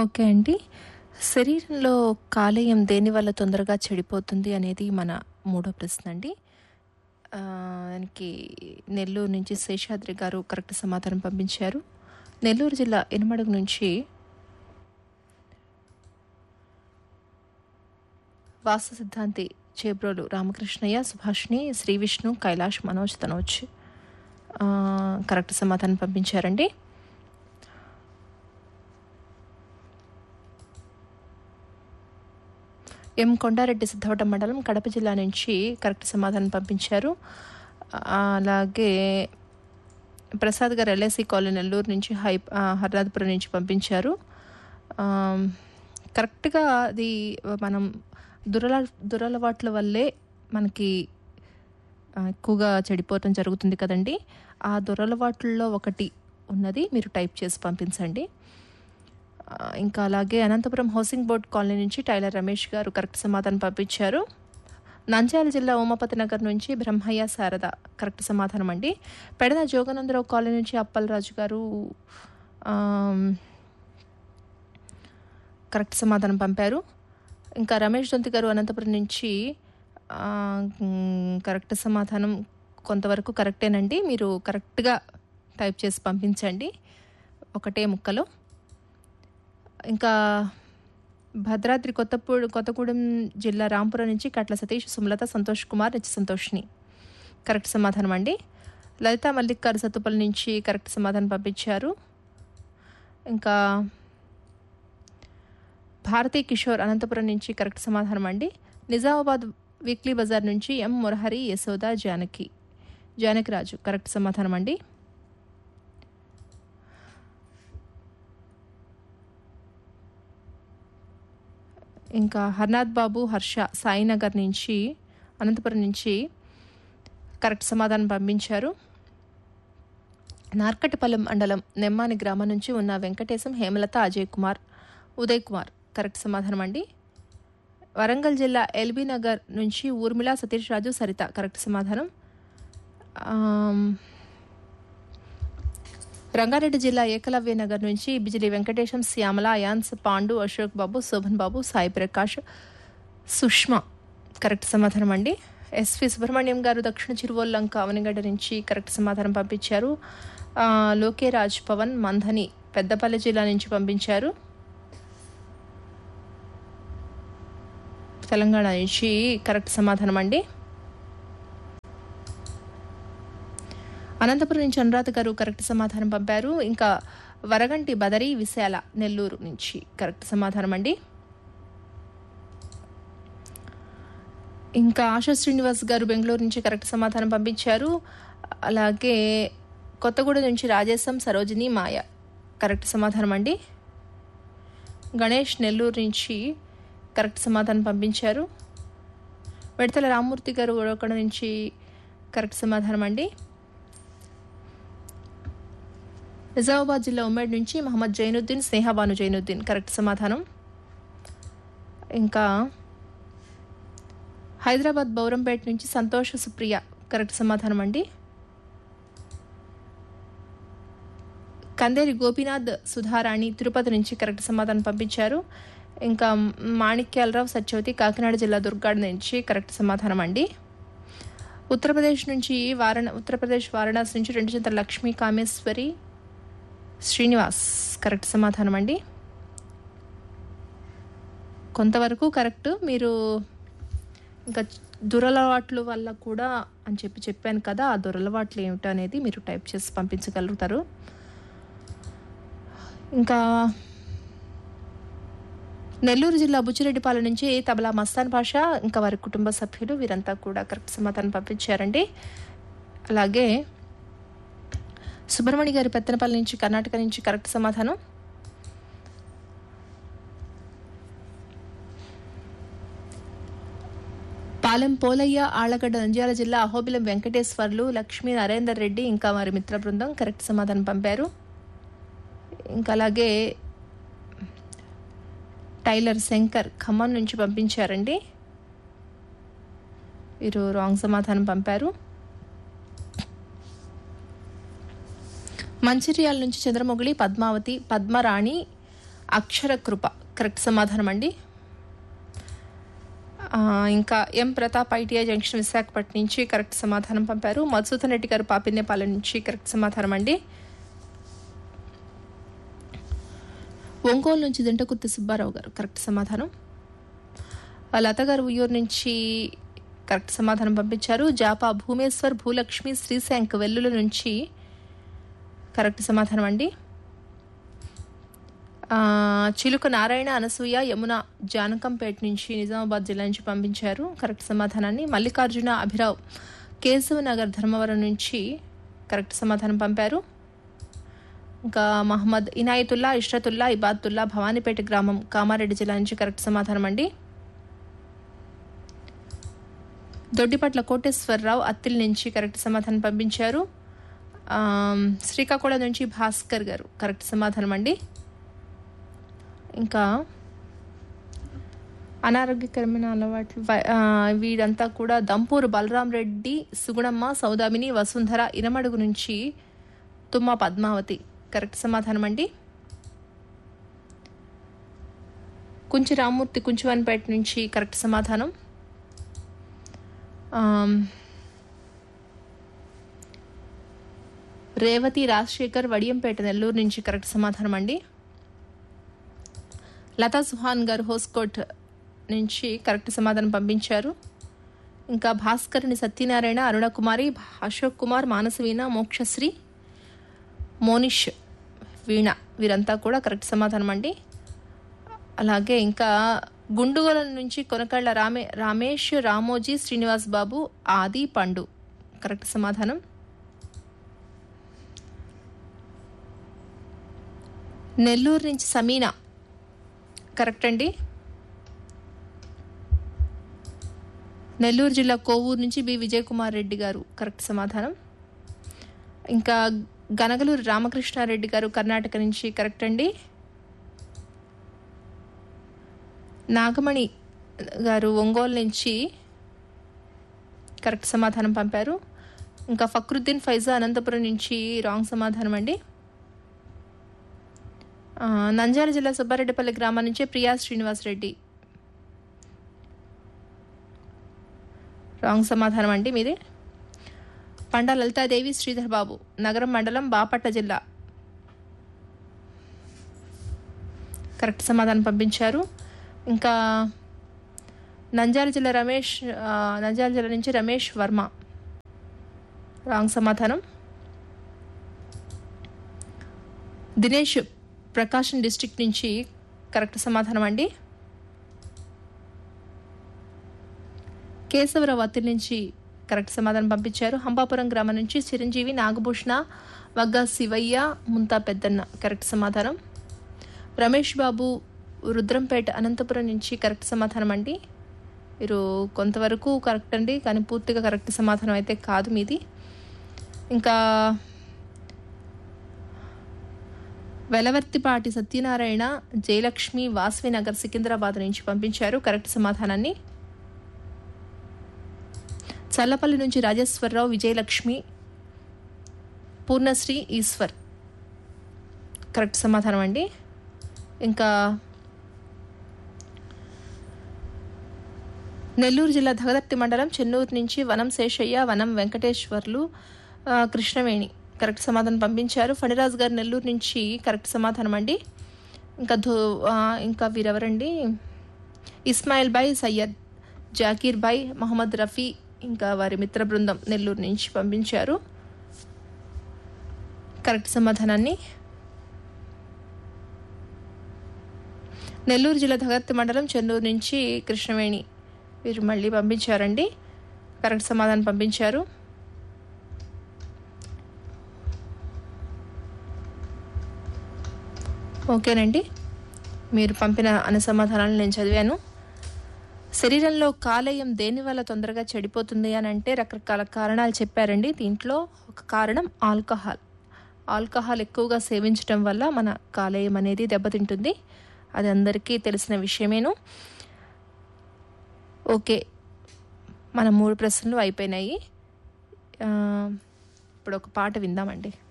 okay అండి శరీరంలో కాలేయం దేనివల్ల తొందరగా చెడిపోతుంది అనేది మన మూడో ప్రశ్న అండి ఆ, దానికి నెల్లూరు నుంచి శేషాద్రి గారు కరెక్ట్ సమాధానం పంపించారు నెల్లూరు జిల్లా ఎనమడుగు నుంచి వాస్తు సిద్ధాంతి చేబ్రోలు రామకృష్ణయ్య సుభాష్ని శ్రీ విష్ణు కైలాష్ మనోజ్ తనోజ్ ఆ, కరెక్ట్ సమాధానం పంపించారండి ఎం కొండారెడ్డి సిద్ధవటం మండలం కడప జిల్లా నుంచి కరెక్ట్ సమాధానం పంపించారు ఆ, అలాగే ప్రసాద్ గారు ఎల్ఐసి కాలనీ నెల్లూరు నుంచి హై ఆ, హర్నాథపురం నుంచి పంపించారు ఆ, కరెక్ట్గా అది మనం దురల దురలవాట్ల వల్లే మనకి ఆ, ఎక్కువగా చెడిపోవటం జరుగుతుంది కదండి ఆ దురలవాట్లలో ఒకటి ఉన్నది మీరు టైప్ చేసి పంపించండి ఆ, ఇంకా అలాగే అనంతపురం హౌసింగ్ బోర్డ్ కాలనీ నుంచి టైలర్ రమేష్ గారు కరెక్ట్ సమాధానం పంపించారు నంద్యాల జిల్లా ఉమాపతి నగర్ నుంచి బ్రహ్మయ్య శారద కరెక్ట్ సమాధానం అండి పెడన జోగనందరావు కాలనీ నుంచి అప్పలరాజు గారు ఆమ్, కరెక్ట్ సమాధానం పంపారు ఇంకా రమేష్ దొంతి గారు అనంతపురం నుంచి ఆ, మ్, కరెక్ట్ సమాధానం కొంతవరకు కరెక్టేనండి మీరు కరెక్ట్గా టైప్ చేసి పంపించండి ఒకటే ముక్కలో ఇంకా భద్రాద్రి కొత్తపూడి కొత్తగూడెం జిల్లా రాంపురం నుంచి కట్ల సతీష్ సుమలత సంతోష్ కుమార్ నిత్య సంతోష్ని కరెక్ట్ సమాధానం అండి లలిత మల్లిక్ గారు సత్తుపల్లి నుంచి కరెక్ట్ సమాధానం పంపించారు ఇంకా భారతీ కిషోర్ అనంతపురం నుంచి కరెక్ట్ సమాధానం అండి నిజామాబాద్ వీక్లీ బజార్ నుంచి ఎం మురహరి యశోద జానకి జానకి రాజు కరెక్ట్ సమాధానం అండి ఇంకా హర్నాథ్ బాబు హర్ష సాయినగర్ నుంచి అనంతపురం నుంచి కరెక్ట్ సమాధానం పంపించారు నార్కటిపల్లెం మండలం నెమ్మాని గ్రామం నుంచి ఉన్న వెంకటేశం హేమలత అజయ్ కుమార్ ఉదయ్ కుమార్ కరెక్ట్ సమాధానం అండి వరంగల్ జిల్లా ఎల్బీ నగర్ నుంచి ఊర్మిళ సతీష్ రాజు సరిత కరెక్ట్ సమాధానం ఆమ్, రంగారెడ్డి జిల్లా ఏకలవ్య నగర్ నుంచి బిజిలి వెంకటేశం శ్యామల అయాన్స్ పాండు అశోక్ బాబు శోభన్ బాబు సాయి ప్రకాష్ సుష్మా కరెక్ట్ సమాధానం అండి ఎస్వి సుబ్రహ్మణ్యం గారు దక్షిణ చిరువల్లంక అవనిగడ్డ నుంచి కరెక్ట్ సమాధానం పంపించారు ఆ, లోకే రాజ్ పవన్ మంధని పెద్దపల్లి జిల్లా నుంచి పంపించారు తెలంగాణ నుంచి కరెక్ట్ సమాధానం అండి అనంతపురం నుంచి అనురాధ గారు కరెక్ట్ సమాధానం పంపారు ఇంకా వరగంటి బదరి విశాల నెల్లూరు నుంచి కరెక్ట్ సమాధానం అండి ఇంకా ఆశా శ్రీనివాస్ గారు బెంగళూరు నుంచి కరెక్ట్ సమాధానం పంపించారు అలాగే కొత్తగూడెం నుంచి రాజేశం సరోజిని మాయ కరెక్ట్ సమాధానం అండి గణేష్ నెల్లూరు నుంచి కరెక్ట్ సమాధానం పంపించారు విడతల రామ్మూర్తి గారు ఉడవకొండ నుంచి కరెక్ట్ సమాధానం అండి నిజామాబాద్ జిల్లా ఉమ్మడి నుంచి మహమ్మద్ జైనుద్దీన్ స్నేహబాను జైనుద్దీన్ కరెక్ట్ సమాధానం ఇంకా హైదరాబాద్ బౌరంపేట నుంచి సంతోష సుప్రియ కరెక్ట్ సమాధానం అండి కందేరి గోపీనాథ్ సుధారాణి తిరుపతి నుంచి కరెక్ట్ సమాధానం పంపించారు ఇంకా మాణిక్యాలరావు సత్యవతి కాకినాడ జిల్లా దుర్గాడ నుంచి కరెక్ట్ సమాధానం అండి ఉత్తరప్రదేశ్ నుంచి వారణ ఉత్తరప్రదేశ్ వారణాసి నుంచి రెండు చింతల లక్ష్మీ కామేశ్వరి శ్రీనివాస్ కరెక్ట్ సమాధానం అండి కొంతవరకు కరెక్ట్ మీరు ఇంకా దురలవాట్ల వల్ల కూడా అని చెప్పి చెప్పాను కదా ఆ దురలవాట్లు ఏమిటో అనేది మీరు టైప్ చేసి పంపించగలుగుతారు ఇంకా నెల్లూరు జిల్లా బుచ్చిరెడ్డిపాలెం నుంచి తబలా మస్తాన్ భాష ఇంకా వారి కుటుంబ సభ్యులు వీరంతా కూడా కరెక్ట్ సమాధానం పంపించారండి అలాగే సుబ్రహ్మణ్య గారి పెత్తనపల్లి నుంచి కర్ణాటక నుంచి కరెక్ట్ సమాధానం పాలెం పోలయ్య ఆళ్లగడ్డ నంద్యాల జిల్లా అహోబిలం వెంకటేశ్వర్లు లక్ష్మీ నరేందర్ రెడ్డి ఇంకా వారి మిత్ర బృందం కరెక్ట్ సమాధానం పంపారు ఇంకా అలాగే టైలర్ శంకర్ ఖమ్మం నుంచి పంపించారండి వీరు రాంగ్ సమాధానం పంపారు మంచిర్యాల నుంచి చంద్రమొగిలి పద్మావతి పద్మరాణి అక్షర కృప కరెక్ట్ సమాధానం అండి ఆ, ఇంకా M Pratap ITI junction Visakhapatnam నుంచి కరెక్ట్ సమాధానం పంపారు మధుసూదన్ రెడ్డి గారు పాపినేపాలెం నుంచి కరెక్ట్ సమాధానం అండి ఒంగోలు నుంచి దింటకుర్తి సుబ్బారావు గారు కరెక్ట్ సమాధానం ఆ లత గారు ఉయ్యూరు నుంచి కరెక్ట్ సమాధానం పంపించారు జాపా భూమేశ్వర్ భూలక్ష్మి శ్రీశాంక్ వెల్లుల నుంచి కరెక్ట్ సమాధానం అండి ఆ, చిలుక నారాయణ అనసూయ యమున జానకంపేట నుంచి నిజామాబాద్ జిల్లా నుంచి పంపించారు కరెక్ట్ సమాధానాన్ని మల్లికార్జున అభిరావ్ కేశవనగర్ ధర్మవరం నుంచి కరెక్ట్ సమాధానం పంపారు ఇంకా మహమ్మద్ ఇనాయతుల్లా ఇష్రతుల్లా ఇబాతుల్లా భవానీపేట గ్రామం కామారెడ్డి జిల్లా నుంచి కరెక్ట్ సమాధానం అండి దొడ్డిపట్ల కోటేశ్వరరావు అత్తిల్ నుంచి కరెక్ట్ సమాధానం పంపించారు ఆమ్, శ్రీకాకుళం నుంచి భాస్కర్ గారు కరెక్ట్ సమాధానం అండి ఇంకా అనారోగ్యకరమైన అలవాట్లు వై- ఆ, వీడంతా కూడా దంపూరు బలరాం రెడ్డి సుగుణమ్మ సౌదామిని వసుంధర ఇనమడుగు నుంచి తుమ్మ పద్మావతి కరెక్ట్ సమాధానం అండి కుంచి రామ్మూర్తి కుంచువన్పేట నుంచి కరెక్ట్ సమాధానం ఆమ్, రేవతి రాజశేఖర్ వడియంపేట నెల్లూరు నుంచి కరెక్ట్ సమాధానం అండి లతా సుహాన్ గారు హోస్కోట్ నుంచి కరెక్ట్ సమాధానం పంపించారు ఇంకా భాస్కర్ని సత్యనారాయణ అరుణకుమారి అశోక్ కుమార్ మానసవీణ మోక్షశ్రీ మోనిష్ వీణ వీరంతా కూడా కరెక్ట్ సమాధానం అండి అలాగే ఇంకా గుండుగోల నుంచి కొనకళ్ళ రామే రామేష్ రామోజీ శ్రీనివాస్ బాబు ఆది పండు కరెక్ట్ సమాధానం నెల్లూరు నుంచి సమీనా కరెక్ట్ అండి నెల్లూరు జిల్లా కోవూరు నుంచి బి విజయ్ కుమార్ రెడ్డి గారు కరెక్ట్ సమాధానం ఇంకా గనగలూరు రామకృష్ణారెడ్డి గారు కర్ణాటక నుంచి కరెక్ట్ అండి నాగమణి గారు ఒంగోలు నుంచి కరెక్ట్ సమాధానం పంపారు ఇంకా ఫక్రుద్దీన్ ఫైజా అనంతపురం నుంచి రాంగ్ సమాధానం అండి ఆ, నంద్యాల జిల్లా సుబ్బారెడ్డిపల్లి గ్రామం నుంచి ప్రియా శ్రీనివాస్ రెడ్డి రాంగ్ సమాధానం అండి మీది పండా లలితాదేవి శ్రీధర్ బాబు నగరం మండలం బాపట్ల జిల్లా కరెక్ట్ సమాధానం పంపించారు ఇంకా నంద్యాల జిల్లా రమేష్ ఆ, నంద్యాల జిల్లా నుంచి రమేష్ వర్మ రాంగ్ సమాధానం దినేష్ ప్రకాశం డిస్ట్రిక్ట్ నుంచి కరెక్ట్ సమాధానం అండి కేశవరావు అత్తి నుంచి కరెక్ట్ సమాధానం పంపించారు హంపాపురం గ్రామం నుంచి చిరంజీవి నాగభూషణ వగ్గ శివయ్య ముంతా పెద్దన్న కరెక్ట్ సమాధానం రమేష్ బాబు రుద్రంపేట అనంతపురం నుంచి కరెక్ట్ సమాధానం అండి మీరు కొంతవరకు కరెక్ట్ అండి కానీ పూర్తిగా కరెక్ట్ సమాధానం అయితే కాదు మీది ఇంకా వెలవర్తిపాటి సత్యనారాయణ జయలక్ష్మి వాసవి నగర్ సికింద్రాబాద్ నుంచి పంపించారు కరెక్ట్ సమాధానాన్ని చల్లపల్లి నుంచి రాజేశ్వరరావు విజయలక్ష్మి పూర్ణశ్రీ ఈశ్వర్ కరెక్ట్ సమాధానం అండి ఇంకా నెల్లూరు జిల్లా దగదర్తి మండలం చెన్నూరు నుంచి వనం శేషయ్య వనం వెంకటేశ్వర్లు ఆ, కృష్ణవేణి కరెక్ట్ సమాధానం పంపించారు ఫణిరాజ్ గారు నెల్లూరు నుంచి కరెక్ట్ సమాధానం అండి ఇంకా ధో ఆ, ఇంకా వీరెవరండి ఇస్మాయిల్ బాయ్ సయ్యద్ జాకీర్ బాయ్ మహమ్మద్ రఫీ ఇంకా వారి మిత్ర బృందం నెల్లూరు నుంచి పంపించారు కరెక్ట్ సమాధానాన్ని నెల్లూరు జిల్లా దగర్తి మండలం చెన్నూరు నుంచి కృష్ణవేణి వీరు మళ్ళీ పంపించారండి కరెక్ట్ సమాధానం పంపించారు ఓకేనండి మీరు పంపిన అన్న సమాధానాలు నేను చదివాను శరీరంలో కాలేయం దేని వల్ల తొందరగా చెడిపోతుంది అని అంటే రకరకాల కారణాలు చెప్పారండి దీంట్లో ఒక కారణం ఆల్కహాల్ ఆల్కహాల్ ఎక్కువగా సేవించడం వల్ల మన కాలేయం అనేది దెబ్బతింటుంది అది అందరికీ తెలిసిన విషయమేను ఓకే మన మూడు ప్రశ్నలు అయిపోయినాయి ఆ, ఇప్పుడు ఒక పాట విందామండి